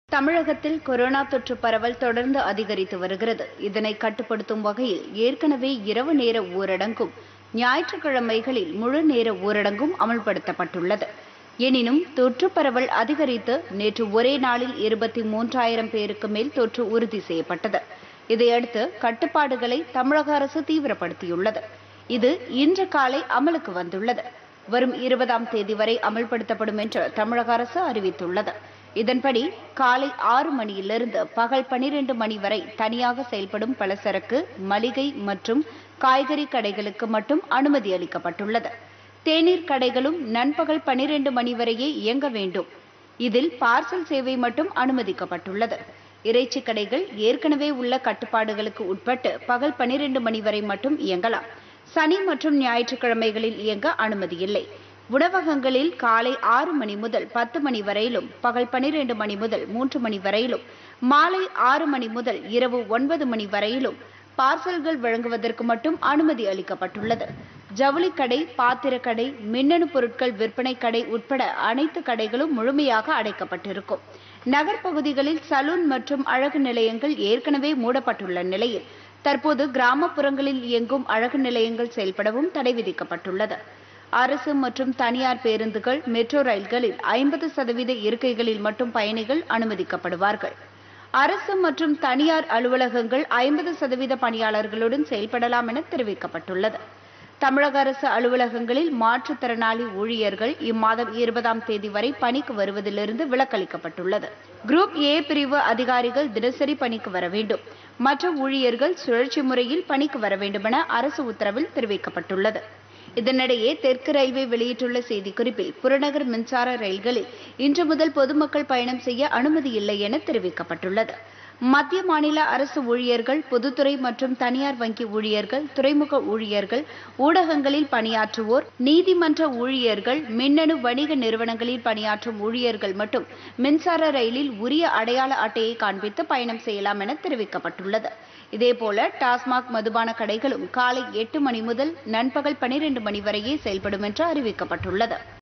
தமிழகத்தில் கொரோனா தொற்று பரவல் தொடர்ந்து அதிகரித்து வருகிறது இதனை கட்டுப்படுத்தும் வகையில் ஏற்கனவே இரவு நேர ஊரடங்கும் ஞாயிற்றுக்கிழமைகளில் முழு நேர ஊரடங்கும் அமல்படுத்தப்பட்டுள்ளது எனினும் தொற்று பரவல் அதிகரித்து நேற்று ஒரே நாளில் இருபத்தி மூன்றாயிரம் பேருக்கு மேல் தொற்று உறுதி செய்யப்பட்டது இதையடுத்து கட்டுப்பாடுகளை தமிழக அரசு தீவிரப்படுத்தியுள்ளது இது இன்று காலை அமலுக்கு வந்துள்ளது வரும் இருபதாம் தேதி வரை அமல்படுத்தப்படும் என்று தமிழக அரசு அறிவித்துள்ளது இதன்படி காலை ஆறு மணியிலிருந்து பகல் பனிரெண்டு மணி வரை தனியாக செயல்படும் பலசரக்கு மளிகை மற்றும் காய்கறி கடைகளுக்கு மட்டும் அனுமதி அளிக்கப்பட்டுள்ளது தேநீர் கடைகளும் நண்பகல் பனிரெண்டு மணி வரையே இயங்க வேண்டும் இதில் பார்சல் சேவை மட்டும் அனுமதிக்கப்பட்டுள்ளது இறைச்சி கடைகள் ஏற்கனவே உள்ள கட்டுப்பாடுகளுக்கு உட்பட்டு பகல் பனிரெண்டு மணி வரை மட்டும் இயங்கலாம் சனி மற்றும் ஞாயிற்றுக்கிழமைகளில் இயங்க அனுமதி இல்லை உணவகங்களில் காலை ஆறு மணி முதல் பத்து மணி வரையிலும் பகல் பனிரெண்டு மணி முதல் மூன்று மணி வரையிலும் மாலை ஆறு மணி முதல் இரவு ஒன்பது மணி வரையிலும் பார்சல்கள் வழங்குவதற்கு மட்டும் அனுமதி அளிக்கப்பட்டுள்ளது ஜவுளி கடை பாத்திரக்கடை மின்னணு பொருட்கள் விற்பனை கடை உட்பட அனைத்து கடைகளும் முழுமையாக அடைக்கப்பட்டிருக்கும் நகர்ப்பகுதிகளில் சலூன் மற்றும் அழகு நிலையங்கள் ஏற்கனவே மூடப்பட்டுள்ள நிலையில் தற்போது கிராமப்புறங்களில் இயங்கும் அழகு நிலையங்கள் செயல்படவும் தடை விதிக்கப்பட்டுள்ளது அரசு மற்றும் தனியார் பேருந்துகள் மெட்ரோ ரயில்களில் ஐம்பது சதவீத இருக்கைகளில் மட்டும் பயணிகள் அனுமதிக்கப்படுவார்கள் அரசு மற்றும் தனியார் அலுவலகங்கள் ஐம்பது சதவீத பணியாளர்களுடன் செயல்படலாம் என தெரிவிக்கப்பட்டுள்ளது தமிழக அரசு அலுவலகங்களில் மாற்றுத்திறனாளி ஊழியர்கள் இம்மாதம் இருபதாம் தேதி வரை பணிக்கு வருவதிலிருந்து விலக்களிக்கப்பட்டுள்ளது குரூப் ஏ பிரிவு அதிகாரிகள் தினசரி பணிக்கு வர வேண்டும் மற்ற ஊழியர்கள் சுழற்சி முறையில் பணிக்கு வர வேண்டுமென அரசு உத்தரவில் தெரிவிக்கப்பட்டுள்ளது இதனிடையே தெற்கு ரயில்வே வெளியிட்டுள்ள செய்திக்குறிப்பில் புறநகர் மின்சார ரயில்களில் இன்று முதல் பொதுமக்கள் பயணம் செய்ய அனுமதி இல்லை என தெரிவிக்கப்பட்டுள்ளது மத்திய மாநில அரசு ஊழியர்கள் பொதுத்துறை மற்றும் தனியார் வங்கி ஊழியர்கள் துறைமுக ஊழியர்கள் ஊடகங்களில் பணியாற்றுவோர் நீதிமன்ற ஊழியர்கள் மின்னணு வணிக நிறுவனங்களில் பணியாற்றும் ஊழியர்கள் மட்டும் மின்சார ரயிலில் உரிய அடையாள அட்டையை காண்பித்து பயணம் செய்யலாம் என தெரிவிக்கப்பட்டுள்ளது இதேபோல டாஸ்மாக் மதுபான கடைகளும் காலை எட்டு மணி முதல் நண்பகல் பனிரெண்டு மணி வரையே செயல்படும் என்று அறிவிக்கப்பட்டுள்ளது